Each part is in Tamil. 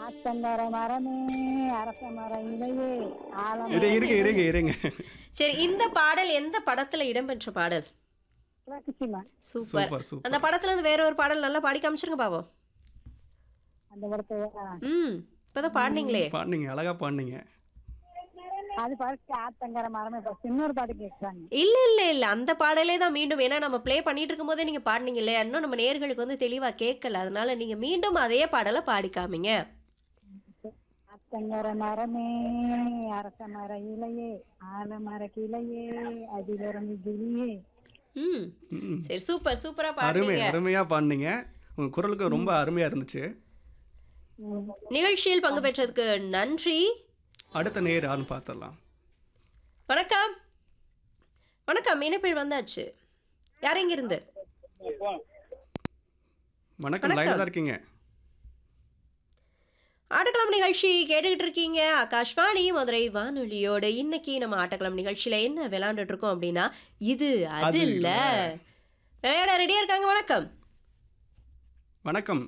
ஆத்தங்கர மரமே அரச மர இலையே ஆலம் இரு இருங்க இருங்க இருங்க சரி இந்த பாடல் எந்த படத்துல இடம்பெற்ற பாடல் புரட்சிமா சூப்பர் சூப்பர் சூப்பர் அந்த படத்துல இருந்து வேற ஒரு பாடல் நல்லா பாடி காமிச்சிருங்க பாப்போம் அந்த படத்தை ம் இப்பதான் பாடினீங்களே பாடுனீங்க அழகா பாடுனீங்க அது ஃபர்ஸ்ட் ஆத்தங்கர மரமே ஃபர்ஸ்ட் இன்னொரு பாட்டு கேட்குறாங்க இல்ல இல்ல இல்ல அந்த பாடலே தான் மீண்டும் ஏன்னா நம்ம ப்ளே பண்ணிட்டு இருக்கும் போதே நீங்க பாடுனீங்க இல்லையா இன்னும் நம்ம நேர்களுக்கு வந்து தெளிவா கேட்கல அதனால நீங்க மீண்டும் அதே பாடலை பாடி காமிங்க ஆத்தங்கர மரமே அரச மர இலையே ஆலமர கிளையே அதிலிருந்து கிளியே ம் ம். சரி சூப்பர் சூப்பரா அருமை பாடுறீங்க அருமையா பாடுனீங்க உங்க குரலுக்கு ரொம்ப அருமையா இருந்துச்சு ம். நிகழ்ச்சியில் பங்கு பெற்றதுக்கு நன்றி அடுத்த நேர் யாருன்னு பார்த்துடலாம் வணக்கம் வணக்கம் இணைப்பில் வந்தாச்சு யார் எங்க இருந்து வணக்கம் லைன்ல தான் இருக்கீங்க ஆட்டக்கிழமை நிகழ்ச்சி கேட்டுக்கிட்டு இருக்கீங்க ஆகாஷ்வாணி மதுரை வானொலியோட இன்னைக்கு நம்ம ஆட்டக்கிழமை நிகழ்ச்சியில என்ன விளையாண்டுட்டு இருக்கோம் அப்படின்னா இது அது அது இல்ல இல்ல. விளையாட ரெடியா இருக்காங்க வணக்கம் வணக்கம்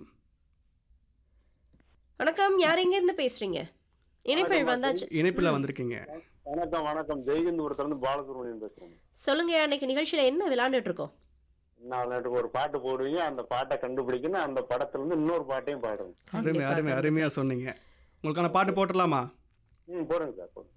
வணக்கம் யார் எங்க இருந்து பேசுறீங்க இணைப்பில் வந்தாச்சு இணைப்புல வந்திருக்கீங்க வணக்கம் வணக்கம் ஜெய்கந்தபுரத்துல இருந்து பாலசுப்ரமணியன் பேசுறேன் சொல்லுங்க அன்னைக்கு நிகழ்ச்சியில என்ன விளையாண்டுட்டு இருக்கோம் நான் நேற்றுக்கு ஒரு பாட்டு போடுவீங்க அந்த பாட்டை கண்டுபிடிக்கணும் அந்த படத்துல இருந்து இன்னொரு பாட்டையும் பாடுறேன் அருமை கண்டிப்பா, அருமை கண்டிப்பா. அருமையா சொன்னீங்க உங்களுக்கான பாட்டு போட்டுடலாமா ம் போடுங்க சார் போடுங்க